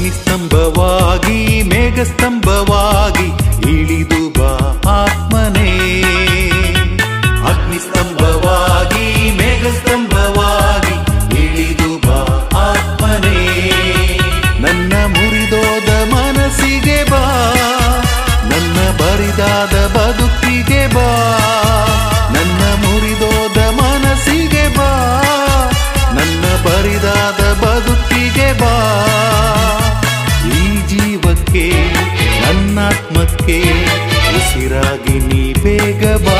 ಅಗ್ನಿಸ್ತಂಭವಾಗಿ ಮೇಘಸ್ತಂಭವಾಗಿ ಇಳಿದು ಬಾ ಆತ್ಮನೇ ಅಗ್ನಿಸ್ತಂಭವಾಗಿ ಮೇಘಸ್ತಂಭವಾಗಿ ಇಳಿದು ಬಾ ಆತ್ಮನೇ ನನ್ನ ಮುರಿದೋದ ಮನಸ್ಸಿಗೆ ಬಾ ನನ್ನ ಬರಿದಾದ ಬದುಕಿಗೆ ಬಾ ನನ್ನ ಮುರಿದೋದ ಮನಸ್ಸಿಗೆ ಬಾ ನನ್ನ ಬರಿದಾದ ಬದುಕಿಗೆ ಬಾ ಈ ಜೀವಕ್ಕೆ ನನ್ನಾತ್ಮಕ್ಕೆ ಉಸಿರಾಗಿ ನೀ ಬೇಗ ಬಾ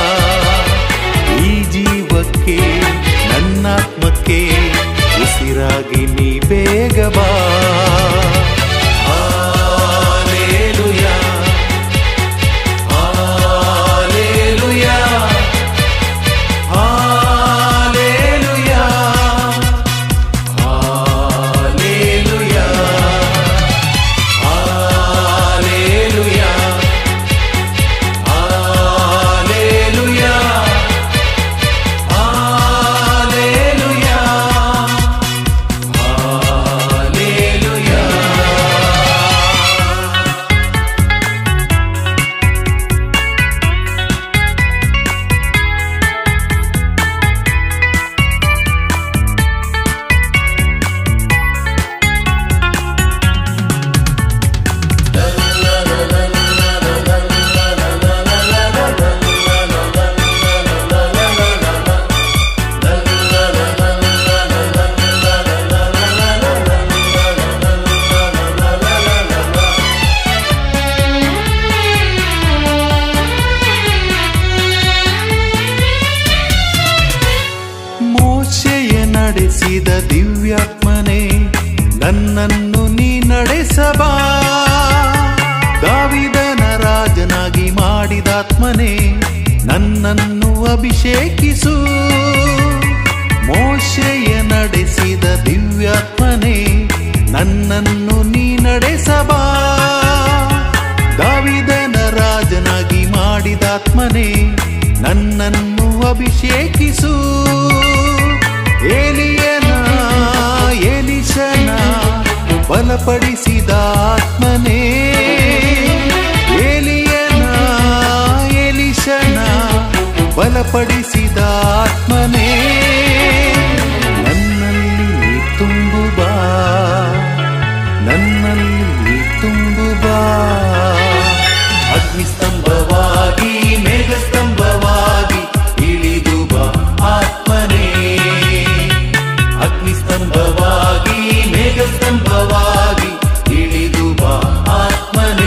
ಈ ಜೀವಕ್ಕೆ ನನ್ನಾತ್ಮಕ್ಕೆ ಉಸಿರಾಗಿ ನೀ ಬೇಗ ಬಾ hallelujah hallelujah hallelujah hallelujah hallelujah hallelujah hallelujah hallelujah ಮೋಶೆಯ ನಡೆಸಿದ ದಿವ್ಯಾತ್ಮನೆ ನನ್ನನ್ನು ನೀ ನಡೆಸಬಾ ದಾವಿದನ ರಾಜನಾಗಿ ಮಾಡಿದಾತ್ಮನೆ ನನ್ನನ್ನು ಅಭಿಷೇಕಿಸು ಮೋಶೆಯ ನಡೆಸಿದ ದಿವ್ಯಾತ್ಮನೆ ನನ್ನನ್ನು ನೀ ನಡೆಸಬಾ ದಾವಿದನ ರಾಜನಾಗಿ ಮಾಡಿದಾತ್ಮನೆ ನನ್ನನ್ನು ಅಭಿಷೇಕಿಸು ಏಲಿಯನ ಎಲಿಶನ ಬಲಪಡಿಸಿದ ಆತ್ಮನೇ ಏಲಿಯನ ಎಲಿಶನ ಬಲಪಡಿಸಿದ ಆತ್ಮನೇ ನನ್ನಲ್ಲಿ ನೀ ತುಂಬು ಬಾ ನನ್ನಲ್ಲಿ ನೀ ತುಂಬು ಬಾ ಅಗ್ನಿಸ್ತಂಭವಾಗಿ ಮೇಘಸ್ತಂಭವಾಗಿ ಇಳಿದು ಬಾ ಆತ್ಮನೇ ಅಗ್ನಿಸ್ತಂಭವಾಗಿ ಮೇಘಸ್ತಂಭವಾಗಿ ಇಳಿದು ಬಾ ಆತ್ಮನೇ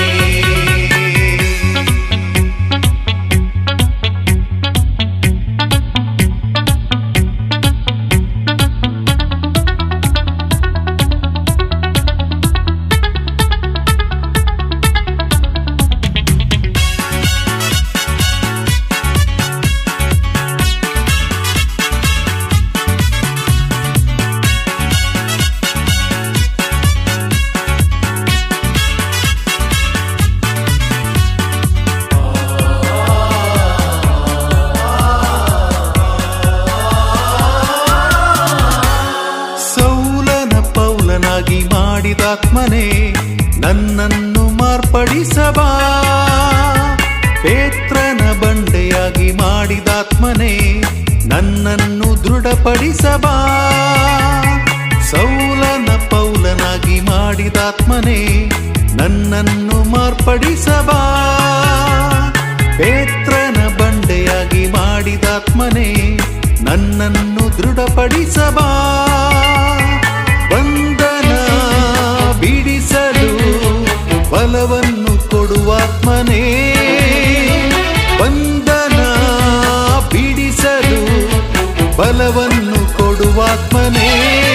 ಸೌಲನ ಪೌಲನಾಗಿ ಮಾಡಿದಾತ್ಮನೇ ನನ್ನನ್ನು ಮಾರ್ಪಡಿಸಬಾ ಪೇತ್ರನ ಬಂಡೆಯಾಗಿ ಮಾಡಿದಾತ್ಮನೇ ನನ್ನನ್ನು ದೃಢಪಡಿಸಬಾ ಸೌಲನ ಪೌಲನಾಗಿ ಮಾಡಿದಾತ್ಮನೇ ನನ್ನನ್ನು ಮಾರ್ಪಡಿಸಬಾ ಪೇತ್ರನ ಬಂಡೆಯಾಗಿ ಮಾಡಿದಾತ್ಮನೇ ನನ್ನನ್ನು ದೃಢಪಡಿಸಬಾ ಬಂಧನ ಬಿಡಿಸಲು ಬಲವನ್ನು ಕೊಡುವಾತ್ಮನೇ ಬಂಧನ ಬಿಡಿಸಲು ಬಲವನ್ನು ಕೊಡುವಾತ್ಮನೇ